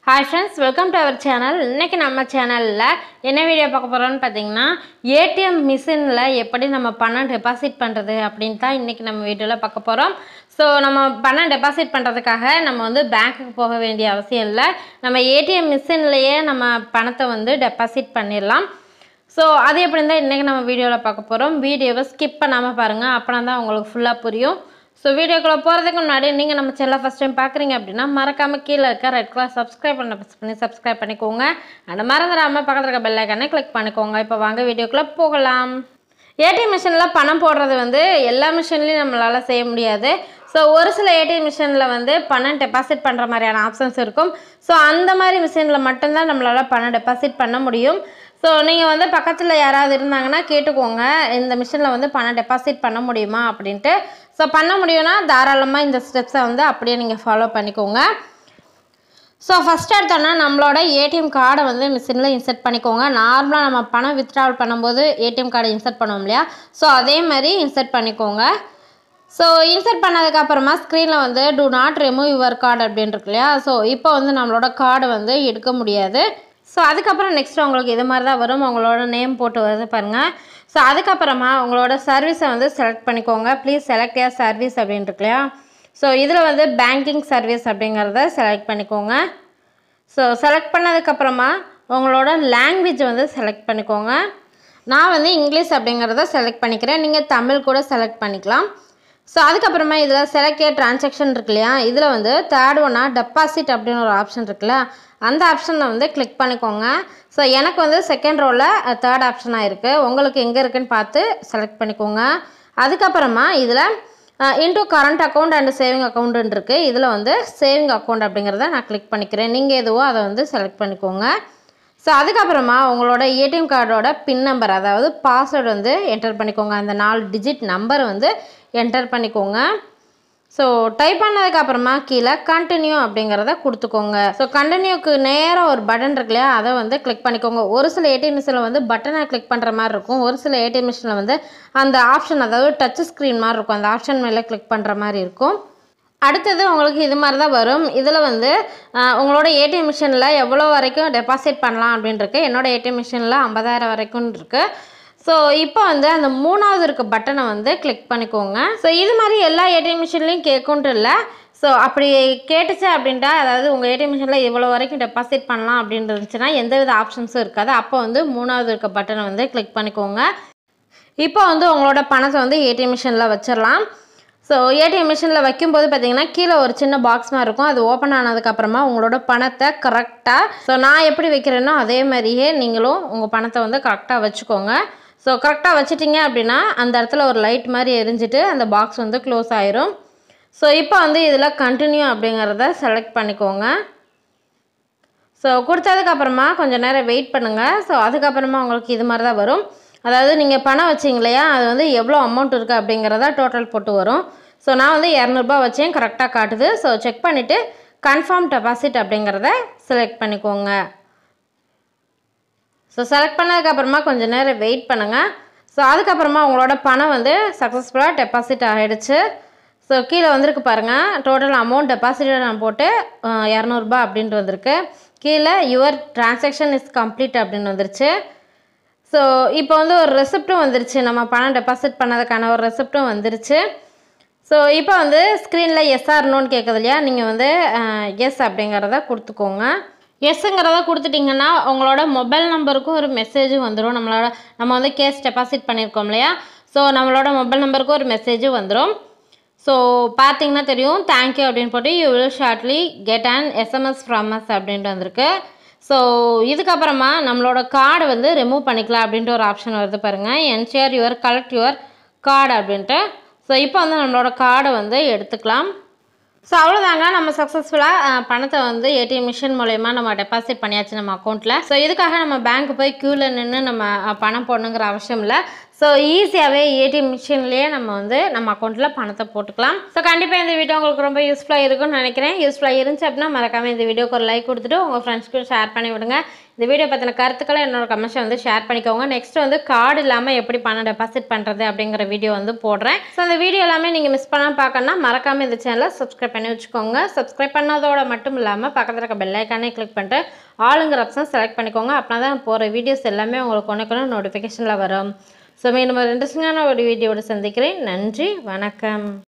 hi friends welcome to our channel இன்றைக்கி நம்ம சேனலில் என்ன வீடியோ பார்க்க போகிறோம்னு பார்த்தீங்கன்னா ஏடிஎம் மிஷினில் எப்படி நம்ம பணம் டெபாசிட் பண்ணுறது அப்படின்னு தான் இன்றைக்கி நம்ம வீடியோவில் பார்க்க போகிறோம் ஸோ நம்ம பணம் டெபாசிட் பண்ணுறதுக்காக நம்ம வந்து பேங்க்குக்கு போக வேண்டிய அவசியம் இல்லை நம்ம ஏடிஎம் மிஷின்லேயே நம்ம பணத்தை வந்து டெபாசிட் பண்ணிடலாம் ஸோ அது எப்படி இருந்தால் இன்றைக்கி நம்ம வீடியோவில் பார்க்க போகிறோம் வீடியோவை ஸ்கிப் பண்ணாமல் பாருங்கள் அப்படின்னா தான் உங்களுக்கு ஃபுல்லாக புரியும் ஸோ வீடியோக்குள்ளே போகிறதுக்கு முன்னாடி நீங்கள் நம்ம சேனலை ஃபஸ்ட் டைம் பார்க்குறீங்க அப்படின்னா மறக்காமல் கீழே இருக்க ரெட் கலர் சப்ஸ்கிரைப் பண்ண ப்ரெஸ் பண்ணி சப்ஸ்கிரைப் பண்ணிக்கோங்க அண்ட் மறந்துடாமல் பக்கத்தில் இருக்க பெல் ஐக்கானே கிளிக் பண்ணிக்கோங்க இப்போ வாங்க வீடியோக்குள்ளே போகலாம் ஏடிஎம் மிஷினில் பணம் போடுறது வந்து எல்லா மிஷின்லையும் நம்மளால் செய்ய முடியாது ஸோ ஒரு சில ஏடிஎம் மிஷினில் வந்து பணம் டெபாசிட் பண்ணுற மாதிரியான ஆப்ஷன்ஸ் இருக்கும் ஸோ அந்த மாதிரி மிஷினில் மட்டும்தான் நம்மளால் பணம் டெபாசிட் பண்ண முடியும் ஸோ நீங்கள் வந்து பக்கத்தில் யாராவது இருந்தாங்கன்னா கேட்டுக்கோங்க இந்த மிஷினில் வந்து பணம் டெபாசிட் பண்ண முடியுமா அப்படின்ட்டு ஸோ பண்ண முடியும்னா தாராளமாக இந்த ஸ்டெப்ஸை வந்து அப்படியே நீங்கள் ஃபாலோ பண்ணிக்கோங்க ஸோ ஃபஸ்ட் எடுத்தோன்னா நம்மளோட ஏடிஎம் கார்டை வந்து மிஷினில் இன்சர்ட் பண்ணிக்கோங்க நார்மலாக நம்ம பணம் வித்ட்ராவல் பண்ணும்போது ஏடிஎம் கார்டை இன்சர்ட் பண்ணுவோம் இல்லையா ஸோ அதே மாதிரி இன்சர்ட் பண்ணிக்கோங்க ஸோ இன்சர்ட் பண்ணதுக்கப்புறமா ஸ்க்ரீனில் வந்து do not remove your card அப்படின்னு இருக்கு இல்லையா ஸோ இப்போ வந்து நம்மளோட கார்டை வந்து எடுக்க முடியாது ஸோ அதுக்கப்புறம் நெக்ஸ்ட் உங்களுக்கு இது மாதிரி தான் வரும் உங்களோட நேம் போட்டு வருது பாருங்கள் ஸோ அதுக்கப்புறமா உங்களோட சர்வீஸை வந்து செலக்ட் பண்ணிக்கோங்க ப்ளீஸ் செலக்ட் ஏர் சர்வீஸ் அப்படின்னு இருக்கு இல்லையா ஸோ இதில் வந்து பேங்கிங் சர்வீஸ் அப்படிங்கிறத செலக்ட் பண்ணிக்கோங்க ஸோ செலக்ட் பண்ணதுக்கப்புறமா உங்களோட லாங்குவேஜ் வந்து செலக்ட் பண்ணிக்கோங்க நான் வந்து இங்கிலீஷ் அப்படிங்கிறத செலக்ட் பண்ணிக்கிறேன் நீங்கள் தமிழ் கூட செலக்ட் பண்ணிக்கலாம் ஸோ அதுக்கப்புறமா இதில் செலக்ட் டிரான்சாக்ஷன் இருக்கு இல்லையா இதில் வந்து தேர்ட் ஒன்னா டெபாசிட் அப்படின்னு ஒரு ஆப்ஷன் இருக்குல்ல அந்த ஆப்ஷனை வந்து கிளிக் பண்ணிக்கோங்க ஸோ எனக்கு வந்து செகண்ட் ரோவில் தேர்ட் ஆப்ஷனாக இருக்குது உங்களுக்கு எங்கே இருக்குன்னு பார்த்து செலக்ட் பண்ணிக்கோங்க அதுக்கப்புறமா இதில் into current account and saving அக்கௌண்ட்டுன்னு இருக்குது இதில் வந்து சேவிங் அக்கௌண்ட் அப்படிங்கிறத நான் கிளிக் பண்ணிக்கிறேன் நீங்கள் எதுவோ அதை வந்து செலக்ட் பண்ணிக்கோங்க ஸோ அதுக்கப்புறமா உங்களோட ஏடிஎம் கார்டோட பின் நம்பர் அதாவது பாஸ்வேர்டு வந்து என்டர் பண்ணிக்கோங்க அந்த நாலு டிஜிட் நம்பர் வந்து என்டர் பண்ணிக்கோங்க ஸோ டைப் பண்ணதுக்கப்புறமா கீழே கண்டினியூ அப்படிங்கிறத கொடுத்துக்கோங்க ஸோ கண்டினியூக்கு நேராக ஒரு பட்டன் இருக்கு இல்லையா அதை வந்து கிளிக் பண்ணிக்கோங்க ஒரு சில ஏடிஎம் மிஷினில் வந்து பட்டனை கிளிக் பண்ணுற மாதிரி இருக்கும் ஒரு சில ஏடிஎம் மிஷினில் வந்து அந்த ஆப்ஷன் அதாவது டச் ஸ்க்ரீன் மாதிரி இருக்கும் அந்த ஆப்ஷன் மேலே கிளிக் பண்ணுற மாதிரி இருக்கும் அடுத்தது உங்களுக்கு இது மாதிரி தான் வரும் இதில் வந்து அஹ், உங்களோட ஏடிஎம் மிஷினில் எவ்வளோ வரைக்கும் டெபாசிட் பண்ணலாம் அப்படின்னு இருக்கு என்னோட ஏடிஎம் மிஷினில் ஐம்பதாயிரம் வரைக்கும் இருக்குது ஸோ இப்போ வந்து அந்த மூணாவது இருக்க பட்டனை வந்து கிளிக் பண்ணிக்கோங்க ஸோ இது மாதிரி எல்லா ஏடிஎம் மிஷின்லேயும் கேட்குன்ட்டு இல்லை ஸோ அப்படி கேட்டுச்சு அப்படின்ட்டா அதாவது உங்கள் ஏடிஎம் மிஷினில் எவ்வளோ வரைக்கும் டெபாசிட் பண்ணலாம் அப்படின்னு இருந்துச்சுன்னா எந்தவித ஆப்ஷன்ஸும் இருக்காது அப்போ வந்து மூணாவது இருக்க பட்டனை வந்து கிளிக் பண்ணிக்கோங்க இப்போ வந்து உங்களோட பணத்தை வந்து ஏடிஎம் மிஷினில் வச்சிடலாம் ஸோ ஏடிஎம் மிஷினில் வைக்கும்போது பார்த்தீங்கன்னா கீழே ஒரு சின்ன பாக்ஸ் மாதிரி இருக்கும் அது ஓப்பன் ஆனதுக்கப்புறமா உங்களோட பணத்தை கரெக்டாக ஸோ நான் எப்படி வைக்கிறேனோ அதே மாதிரியே நீங்களும் உங்கள் பணத்தை வந்து கரெக்டாக வச்சுக்கோங்க ஸோ கரெக்டாக வச்சிட்டிங்க அப்படின்னா அந்த இடத்துல ஒரு லைட் மாதிரி எரிஞ்சிட்டு அந்த பாக்ஸ் வந்து க்ளோஸ் ஆயிரும் ஸோ இப்போ வந்து இதில் கண்டினியூ அப்படிங்கிறத செலக்ட் பண்ணிக்கோங்க ஸோ கொடுத்ததுக்கப்புறமா கொஞ்சம் நேரம் வெயிட் பண்ணுங்கள் ஸோ அதுக்கப்புறமா உங்களுக்கு இது மாதிரி தான் வரும் அதாவது நீங்கள் பணம் வச்சிங்க இல்லையா அது வந்து எவ்வளோ அமௌண்ட் இருக்குது அப்படிங்கிறத டோட்டல் போட்டு வரும் ஸோ நான் வந்து இரநூறுபா வச்சேன் கரெக்டாக காட்டுது ஸோ செக் பண்ணிவிட்டு கன்ஃபார்ம் டெபாசிட் அப்படிங்கிறத செலக்ட் பண்ணிக்கோங்க ஸோ செலக்ட் பண்ணதுக்கப்புறமா கொஞ்சம் நேரம் வெயிட் பண்ணுங்கள் ஸோ அதுக்கப்புறமா உங்களோட பணம் வந்து சக்ஸஸ்ஃபுல்லாக டெபாசிட் ஆகிடுச்சு ஸோ கீழே வந்திருக்கு பாருங்கள் டோட்டல் அமௌண்ட் டெபாசிட்டட் நான் போட்டு அஹ், இரநூறுபா அப்படின்ட்டு வந்திருக்கு கீழே யுவர் டிரான்சாக்ஷன் இஸ் கம்ப்ளீட் அப்படின்னு வந்துருச்சு ஸோ இப்போ வந்து ஒரு ரெசிப்ட்டும் வந்துருச்சு நம்ம பணம் டெபாசிட் பண்ணதுக்கான ஒரு ரெசிப்ட்டும் வந்துருச்சு ஸோ இப்போ வந்து ஸ்க்ரீனில் எஸ்ஆர் நோன்னு கேட்குது இல்லையா நீங்கள் வந்து எஸ் அப்படிங்கிறத கொடுத்துக்கோங்க எஸ்ஸுங்கிறத கொடுத்துட்டிங்கன்னா உங்களோட மொபைல் நம்பருக்கும் ஒரு மெசேஜும் வந்துடும் நம்மளோட நம்ம வந்து கேஸ் டெபாசிட் பண்ணியிருக்கோம் இல்லையா ஸோ நம்மளோட மொபைல் நம்பருக்கும் ஒரு மெசேஜும் வந்துடும் ஸோ பார்த்தீங்கன்னா தெரியும் தேங்க்யூ அப்படின்னு போட்டு you will shortly get and SMS from us அப்படின்ட்டு வந்திருக்கு ஸோ இதுக்கப்புறமா நம்மளோட கார்டு வந்து ரிமூவ் பண்ணிக்கலாம் அப்படின்ட்டு ஒரு ஆப்ஷன் வருது பாருங்கள் ensure your collect your card அப்படின்ட்டு ஸோ இப்போ வந்து நம்மளோட கார்டை வந்து எடுத்துக்கலாம் ஸோ அவ்வளோதாங்க நம்ம சக்ஸஸ்ஃபுல்லாக பணத்தை வந்து ஏடிஎம் மிஷின் மூலயமா நம்ம டெபாசிட் பண்ணியாச்சு நம்ம அக்கௌண்ட்டில் ஸோ இதுக்காக நம்ம பேங்க் போய் க்யூவில் நின்று நம்ம அஹ், பணம் போடணுங்கிற அவசியம் இல்லை ஸோ ஈஸியாகவே ஏடிஎம் மிஷின்லேயே நம்ம வந்து நம்ம அக்கௌண்ட்டில் பணத்தை போட்டுக்கலாம் ஸோ கண்டிப்பாக இந்த வீடியோ உங்களுக்கு ரொம்ப யூஸ்ஃபுல்லாக இருக்கும்னு நினைக்கிறேன் யூஸ்ஃபுல்லாக இருந்துச்சு அப்படின்னா மறக்காமல் இந்த வீடியோக்கு ஒரு லைக் கொடுத்துட்டு உங்கள் ஃப்ரெண்ட்ஸ்க்கு ஷேர் பண்ணி விடுங்க இந்த வீடியோ பற்றின கருத்துக்களை என்னோட கமெண்ட்ஸை வந்து ஷேர் பண்ணிக்கோங்க நெக்ஸ்ட் வந்து கார்டு இல்லாமல் எப்படி பணம் டெபாசிட் பண்ணுறது அப்படிங்கிற வீடியோ வந்து போடுறேன் ஸோ அந்த வீடியோ எல்லாமே நீங்கள் மிஸ் பண்ணாமல் பார்க்கணும்னா மறக்காமல் இந்த சேனலை சப்ஸ்கிரைப் பண்ணி வச்சுக்கோங்க சப்ஸ்கிரைப் பண்ணதோட மட்டும் இல்லாமல் பக்கத்தில் இருக்க பெல் ஐக்கானே கிளிக் பண்ணிட்டு ஆளுங்கிற ஆப்ஷன் செலக்ட் பண்ணிக்கோங்க அப்படின்னா தான் போகிற வீடியோஸ் எல்லாமே உங்களுக்கு ஒன்று ஒன்று நோட்டிஃபிகேஷனில் வரும் ஸோ மீண்டும் ஒரு இன்ட்ரெஸ்டிங்கான ஒரு வீடியோவோட சந்திக்கிறேன் நன்றி வணக்கம்